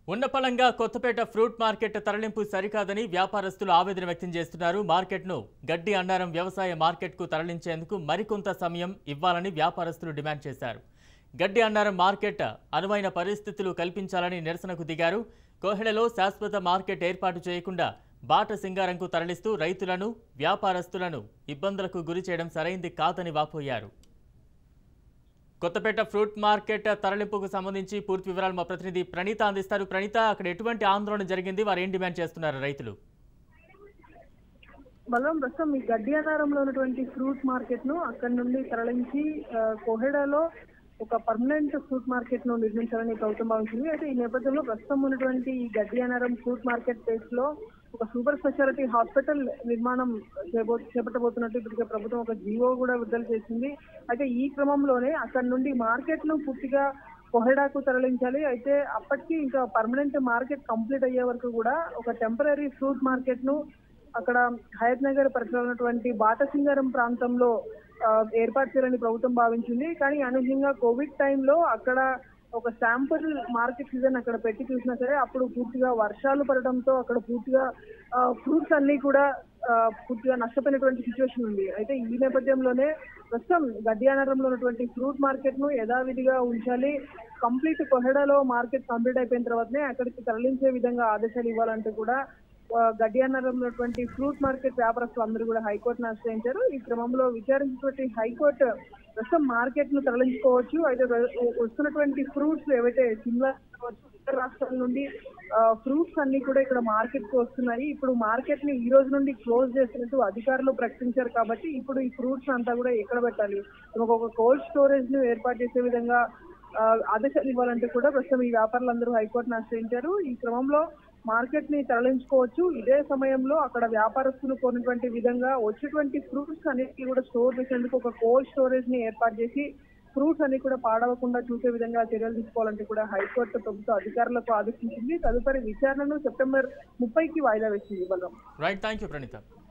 ఉన్నపళంగా Kothapeta fruit market తరలింపు సరికాదని వ్యాపారస్తులు ఆవేదన వ్యక్తం చేస్తున్నారు మార్కెట్ను గడ్డి అన్నారం వ్యవసాయ మార్కెట్కు తరలించేందుకు మరికొంత సమయం ఇవ్వాలని వ్యాపారస్తులు డిమాండ్ చేశారు గడ్డి అన్నారం మార్కెట్ అనువైన పరిస్థితులు కల్పించాలని నిరసనకు దిగారు కోహెడలో శాశ్వత మార్కెట్ ఏర్పాటు చేయకుండా బాట సింగారంకు తరలిస్తూ రైతులను వ్యాపారస్తులను ఇబ్బందులకు గురి చేయడం సరైంది కాదని వాపోయారు కొత్తపేట ఫ్రూట్ మార్కెట్ తరలింపుకు సంబంధించి పూర్తి వివరాలు మా ప్రతినిధి ప్రణీత అందిస్తారు ప్రణీత అక్కడ ఎటువంటి ఆందోళన జరిగింది వారు ఏం డిమాండ్ చేస్తున్నారు రైతులు బలం ప్రస్తుతం ఈ గడ్డి అన్నారంలో ఉన్నటువంటి ఫ్రూట్ మార్కెట్ ను అక్కడ నుండి తరలించి ఆ, కోహెడాలో ఒక పర్మనెంట్ ఫ్రూట్ మార్కెట్ ను నిర్మించాలని ప్రభుత్వం భావించింది అయితే ఈ నేపథ్యంలో ప్రస్తుతం ఉన్నటువంటి ఈ గడ్డి అన్నారం ఫ్రూట్ మార్కెట్ ప్లేస్ లో ఒక సూపర్ స్పెషాలిటీ హాస్పిటల్ నిర్మాణం చేయబో చేపట్టబోతున్నట్టు ఇప్పటికే ప్రభుత్వం ఒక జీవో కూడా విడుదల చేసింది అయితే ఈ క్రమంలోనే అక్కడ నుండి మార్కెట్ ను పూర్తిగా కొహెడాకు తరలించాలి అయితే అప్పటికి ఇంకా పర్మనెంట్ మార్కెట్ కంప్లీట్ అయ్యే వరకు కూడా ఒక టెంపరీ ఫ్రూట్ మార్కెట్ ను అక్కడ హయత్ నగర్ పరిసరాలు ఉన్నటువంటి బాటసింగారం ప్రాంతంలో ఆ, ఏర్పాటు చేయాలని ప్రభుత్వం భావించింది కానీ అనూహ్యంగా కోవిడ్ టైంలో అక్కడ ఒక శాంపుల్ మార్కెట్ సీజన్ అక్కడ పెట్టి చూసినా సరే అప్పుడు పూర్తిగా వర్షాలు పడడంతో అక్కడ పూర్తిగా ఫ్రూట్స్ అన్ని కూడా ఆ, పూర్తిగా నష్టపోయినటువంటి సిచ్యువేషన్ ఉంది అయితే ఈ నేపథ్యంలోనే ప్రస్తుతం గడ్డియానరంలో ఉన్నటువంటి ఫ్రూట్ మార్కెట్ ను యథావిధిగా ఉంచాలి కంప్లీట్ కొహెడాలో మార్కెట్ కంప్లీట్ అయిపోయిన తర్వాతనే అక్కడికి తరలించే విధంగా ఆదేశాలు ఇవ్వాలంటూ కూడా ఆ, గడ్డియానరంలో ఉన్నటువంటి ఫ్రూట్ మార్కెట్ వ్యాపారస్తులు అందరూ కూడా హైకోర్టును ఆశ్రయించారు ఈ క్రమంలో విచారించినటువంటి హైకోర్టు ప్రస్తుతం మార్కెట్ ను తరలించుకోవచ్చు అయితే వ- వస్తున్నటువంటి ఫ్రూట్స్ ఏవైతే సిమ్లా కావచ్చు, ఇతర రాష్ట్రాల నుండి ఫ్రూట్స్ అన్ని కూడా ఇక్కడ మార్కెట్ కు వస్తున్నాయి ఇప్పుడు మార్కెట్ ని ఈ రోజు నుండి క్లోజ్ చేసినట్టు అధికారులు ప్రకటించారు కాబట్టి ఇప్పుడు ఈ ఫ్రూట్స్ అంతా కూడా ఎక్కడ పెట్టాలి ఒక కోల్డ్ స్టోరేజ్ ను ఏర్పాటు చేసే విధంగా ఆ, ఆదేశాలు ఇవ్వాలంటే కూడా ప్రస్తుతం ఈ వ్యాపారులందరూ హైకోర్టును ఆశ్రయించారు ఈ క్రమంలో మార్కెట్ ని తరలించుకోవచ్చు ఇదే సమయంలో అక్కడ వ్యాపారస్తులు కోరినటువంటి విధంగా వచ్చేటువంటి ఫ్రూట్స్ అన్నిటికీ కూడా స్టోర్ చేసేందుకు ఒక కోల్డ్ స్టోరేజ్ ని ఏర్పాటు చేసి ఫ్రూట్స్ అన్ని కూడా పాడవకుండా చూసే విధంగా చర్యలు తీసుకోవాలంటే కూడా హైకోర్టు ప్రభుత్వ అధికారులకు ఆదేశించింది తదుపరి విచారణను సెప్టెంబర్ ముప్పైకి వాయిదా వేసింది బలం రైట్ థ్యాంక్ యూ ప్రణీత